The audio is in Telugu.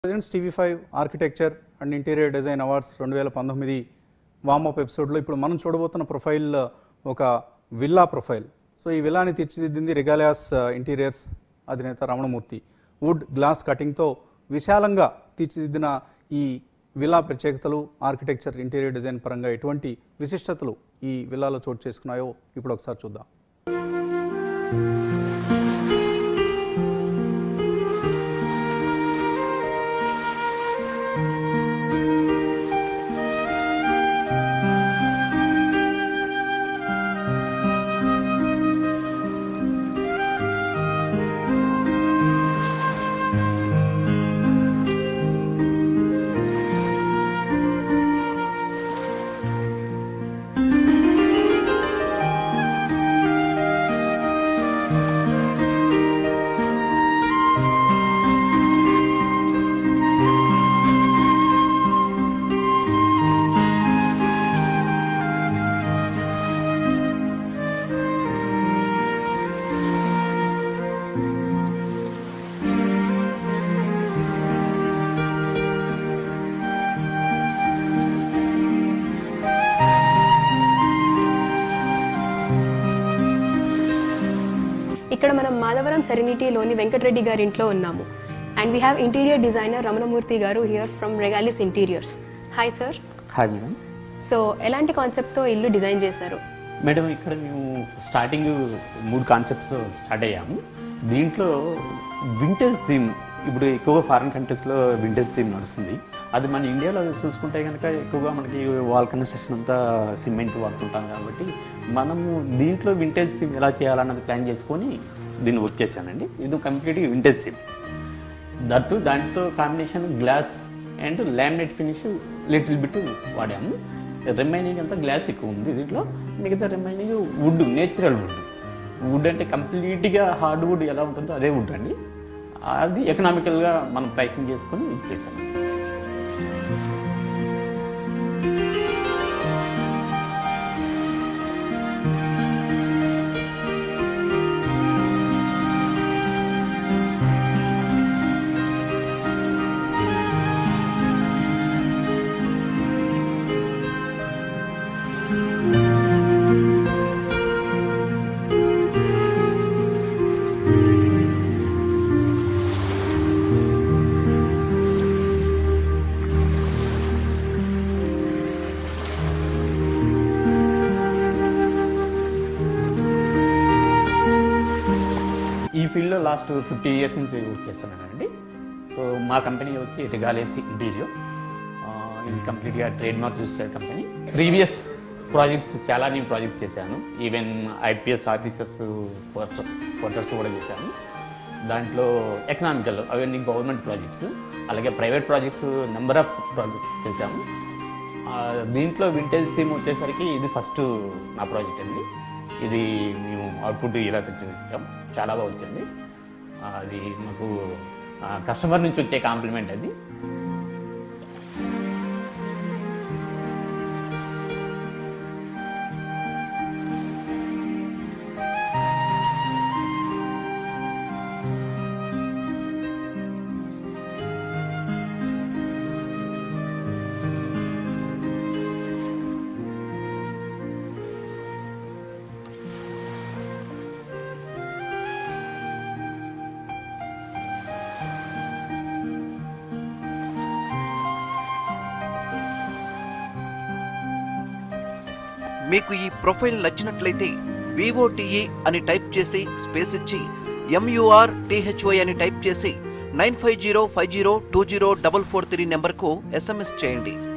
presidents TV five architecture and interior design awards రెండు వేల పంతొమ్మిది వామప్ ఎపిసోడ్లో ఇప్పుడు మనం చూడబోతున్న ప్రొఫైల్ ఒక విల్లా ప్రొఫైల్ సో ఈ విల్లాని తీర్చిదిద్దింది రిగాలియాస్ ఇంటీరియర్స్ అధినేత రమణమూర్తి వుడ్ గ్లాస్ కటింగ్తో విశాలంగా తీర్చిదిద్దిన ఈ విల్లా ప్రత్యేకతలు ఆర్కిటెక్చర్ ఇంటీరియర్ డిజైన్ పరంగా ఎటువంటి విశిష్టతలు ఈ విల్లాలో చోటు చేసుకున్నాయో ఇప్పుడు ఒకసారి చూద్దాం ఇక్కడ మనం మాధవరం సెరెనిటీలోని వెంకటరెడ్డి గారి ఇంట్లో ఉన్నాము and we have interior designer Ramanamurthy గారు here from Regalis interiors hi sir hi madam so ఎలాంటి కాన్సెప్ట్తో ఇల్లు డిజైన్ చేశారు మేడం ఇక్కడ మేము స్టార్టింగ్ మూడు కాన్సెప్ట్స్ స్టార్ట్ అయ్యాము దీంట్లో వింటేజ్ థీమ్ ఇప్పుడు ఎక్కువగా ఫారిన్ కంట్రీస్లో వింటేజ్ థీమ్ నడుస్తుంది అది మన ఇండియాలో చూసుకుంటే కనుక ఎక్కువగా మనకి వాల్ కన్స్ట్రక్షన్ అంతా సిమెంట్ వాడుతుంటాం కాబట్టి మనము దీంట్లో వింటేజ్ థీమ్ ఎలా చేయాలన్నది ప్లాన్ చేసుకొని దీన్ని వర్క్ చేశానండి ఇది కంప్లీట్గా వింటేజ్ థీమ్ దట్టు దాంతో combination glass and laminate finish little bit వాడాము రిమైనింగ్ అంతా గ్లాస్ ఎక్కువ ఉంది దీంట్లో మిగతా remaining wood natural wood wood అంటే కంప్లీట్గా హార్డ్ వుడ్ ఎలా ఉంటుందో అదే వుడ్ అండి అది ఎకనామికల్గా మనం ప్రైసింగ్ చేసుకొని ఇచ్చేసాము ఈ ఫీల్డ్లో లాస్ట్ ఫిఫ్టీ ఇయర్స్ నుంచి వర్క్ చేస్తున్నానండి సో మా కంపెనీ వచ్చి రిగాలేసి ఇంటీరియర్ ఇది కంప్లీట్గా trademark registered company previous projects చాలా నేను ప్రాజెక్ట్ చేశాను ఈవెన్ ఐపీఎస్ ఆఫీసర్స్ క్వార్టర్స్ కూడా చేశాను దాంట్లో ఎకనామికల్ అవన్నీ గవర్నమెంట్ ప్రాజెక్ట్స్ అలాగే private projects number of projects చేశాము ఆ, దీంట్లో వింటేజ్ సిమ్ వచ్చేసరికి ఇది ఫస్ట్ నా ప్రాజెక్ట్ అండి ఇది మేము అవుట్పుట్ ఇలా తెచ్చాం చాలా బాగా వచ్చింది ఆ, అది మాకు కస్టమర్ నుంచి వచ్చే కాంప్లిమెంట్ అది మీకు ఈ ప్రొఫైల్ నచ్చినట్లయితే వివోటిఈ అని టైప్ చేసి స్పేస్ ఇచ్చి ఎంయూఆర్ టీహెచ్వై అని టైప్ చేసి nine five zero five zero two zero double four three నెంబర్కు ఎస్ఎంఎస్ చేయండి